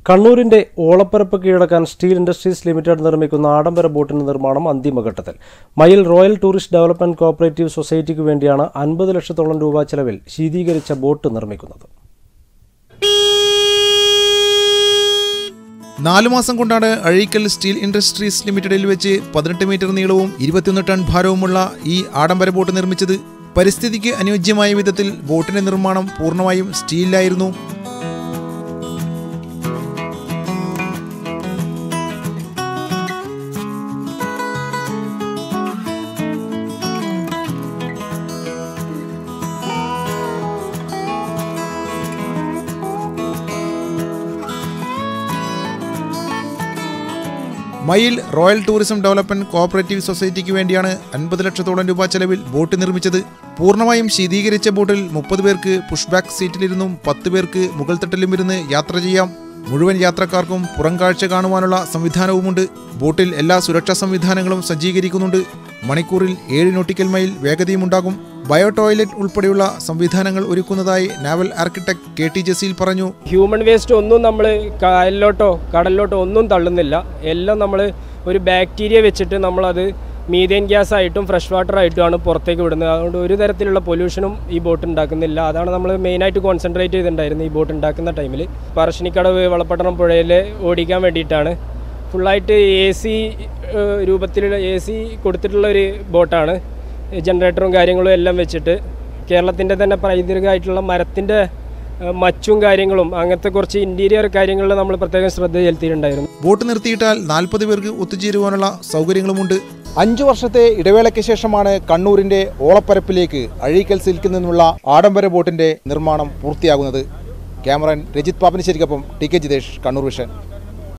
കണ്ണൂരിന്റെ ഓളപ്പരപ്പ് കീഴടക്കാൻ steel industries limited നിർമ്മിക്കുന്ന ആഡംബര ബോട്ടിന്റെ നിർമ്മാണം അന്തിമഘട്ടത്തിൽ മയിൽ റോയൽ ടൂറിസ്റ്റ് ഡെവലപ്മെന്റ് കോഓപ്പറേറ്റീവ് സൊസൈറ്റിക്ക് വേണ്ടിയാണ് അൻപത് ലക്ഷത്തോളം രൂപ ചെലവിൽ ശീതീകരിച്ച ബോട്ട് നിർമ്മിക്കുന്നത് നാലു മാസം കൊണ്ടാണ് അഴീക്കൽ സ്റ്റീൽ ഇൻഡസ്ട്രീസ് ലിമിറ്റഡിൽ വെച്ച് പതിനെട്ട് മീറ്റർ നീളവും ഇരുപത്തിയൊന്ന് ടൺ ഭാരവുമുള്ള ഈ ആഡംബര ബോട്ട് നിർമ്മിച്ചത് പരിസ്ഥിതിക്ക് അനുയോജ്യമായ വിധത്തിൽ ബോട്ടിന്റെ നിർമ്മാണം പൂർണ്ണമായും സ്റ്റീലിലായിരുന്നു മയിൽ റോയൽ ടൂറിസം ഡെവലപ്മെന്റ് കോഓപ്പറേറ്റീവ് സൊസൈറ്റിക്ക് വേണ്ടിയാണ് അൻപത് ലക്ഷത്തോളം രൂപ ചെലവിൽ ബോട്ട് നിർമ്മിച്ചത് പൂർണ്ണമായും ശീതീകരിച്ച ബോട്ടിൽ മുപ്പത് പേർക്ക് പുഷ് ബാക്ക് സീറ്റിലിരുന്നും പത്ത് പേർക്ക് മുകൾ തട്ടിലും ഇരുന്ന് യാത്ര ചെയ്യാം മുഴുവൻ യാത്രക്കാർക്കും പുറംകാഴ്ച കാണുവാനുള്ള സംവിധാനവുമുണ്ട് ബോട്ടിൽ എല്ലാ സുരക്ഷാ സംവിധാനങ്ങളും സജ്ജീകരിക്കുന്നുണ്ട് മണിക്കൂറിൽ ഏഴ് നോട്ടിക്കൽ മൈൽ വേഗതയുമുണ്ടാകും ബയോ ടോയ്ലറ്റ് ഉൾപ്പെടെയുള്ള സംവിധാനങ്ങൾ ഒരുക്കുന്നതായി naval architect K T Jaseel പറഞ്ഞു ഹ്യൂമൻ വേസ്റ്റ് ഒന്നും നമ്മൾ കായലിലോട്ടോ കടലിലോട്ടോ ഒന്നും തള്ളുന്നില്ല എല്ലാം നമ്മൾ ഒരു ബാക്ടീരിയ വെച്ചിട്ട് നമ്മളത് മീഥേൻ ഗ്യാസ് ആയിട്ടും ഫ്രഷ് വാട്ടർ ആയിട്ടുമാണ് പുറത്തേക്ക് വിടുന്നത് അതുകൊണ്ട് ഒരു തരത്തിലുള്ള പൊല്യൂഷനും ഈ ബോട്ട് ഉണ്ടാക്കുന്നില്ല അതാണ് നമ്മൾ മെയിനായിട്ട് കോൺസെൻട്രേറ്റ് ചെയ്തിട്ടുണ്ടായിരുന്നത് ഈ ബോട്ട് ഉണ്ടാക്കുന്ന ടൈമിൽ പറശ്ശിനിക്കടവ് വളപ്പട്ടണം പുഴയിൽ ഓടിക്കാൻ വേണ്ടിയിട്ടാണ് ഫുള്ളായിട്ട് എ സി രൂപത്തിലുള്ള എ സി കൊടുത്തിട്ടുള്ള ഒരു ബോട്ടാണ് ജനറേറ്ററും കാര്യങ്ങളും എല്ലാം വെച്ചിട്ട് കേരളത്തിൻ്റെ തന്നെ പൈതൃകമായിട്ടുള്ള മരത്തിൻ്റെ ഏഹ് മച്ചും കാര്യങ്ങളും അങ്ങനത്തെ കുറച്ച് ഇൻറ്റീരിയർ കാര്യങ്ങളിൽ നമ്മൾ പ്രത്യേകം ശ്രദ്ധ ചെലുത്തിയിട്ടുണ്ടായിരുന്നു ബോട്ട് നിർത്തിയിട്ടാൽ നാൽപ്പത് പേർക്ക് ഒത്തുചേരുവാനുള്ള സൗകര്യങ്ങളുമുണ്ട് അഞ്ചു വർഷത്തെ ഇടവേളയ്ക്ക് ശേഷമാണ് കണ്ണൂരിന്റെ ഓളപ്പരപ്പിലേക്ക് അഴീക്കൽ സിൽക്കിൽ നിന്നുള്ള ആഡംബര ബോട്ടിന്റെ നിർമ്മാണം പൂർത്തിയാകുന്നത് ക്യാമറൻ രജിത് പാപ്പനിശ്ശേരിക്കൊപ്പം T K Jithesh Kannur vision